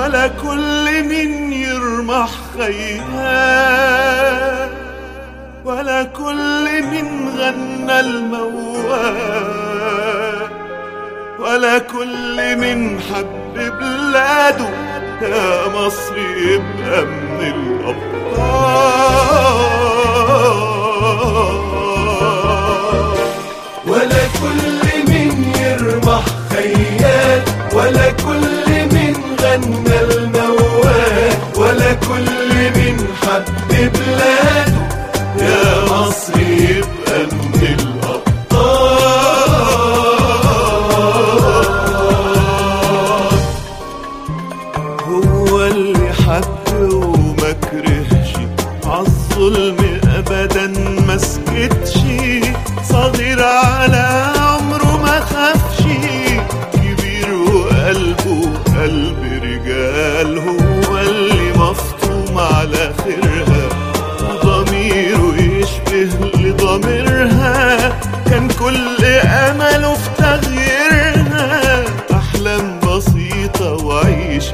ولا كل من يرمح خيال ولا كل من غنى الموال ولا كل من حب بلاده يا مصر يبقى من الأبطال ولا كل من يرمح خيال ولا كل من غنى الموال ولا كل من حب بلاده يا مصر يبقى من الأبطال هو اللي حب وما كرهش عالظلم أبدا ما سكتش صغير على عمره ما خافش كبير وقلبه قلب رجال هو اللي مفطوم على خيرها وضميره يشبه لضميرها كان كل امله في تغييرها احلام بسيطه وعيشه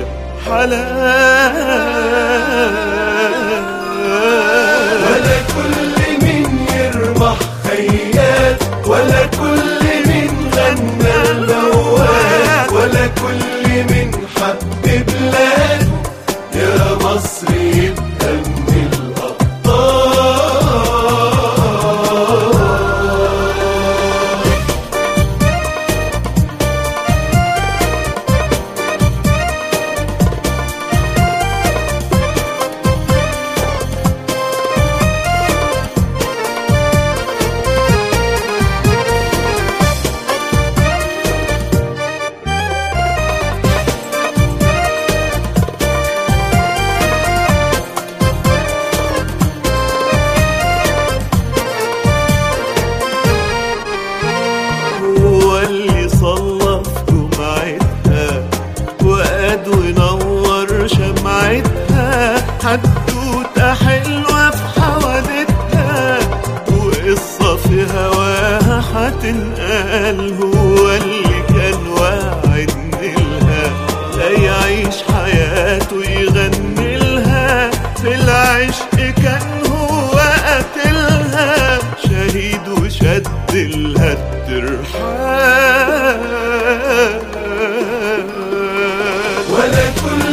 حلال ولا كل من يرمح خيال ولا كل من غنى الموال ولا كل من حب بلاده يا مصر يبقى من الأبطال هو اللي صلى في جمعتها وقاد ونور شمعتها حدوتة حلوة في حوادتها وقصة في هواها هتنقال هو اللي كان واعد لها لا يعيش حياته يغني لها في العشق كان هو قتلها شهيد وشد لها الترحال ولا كل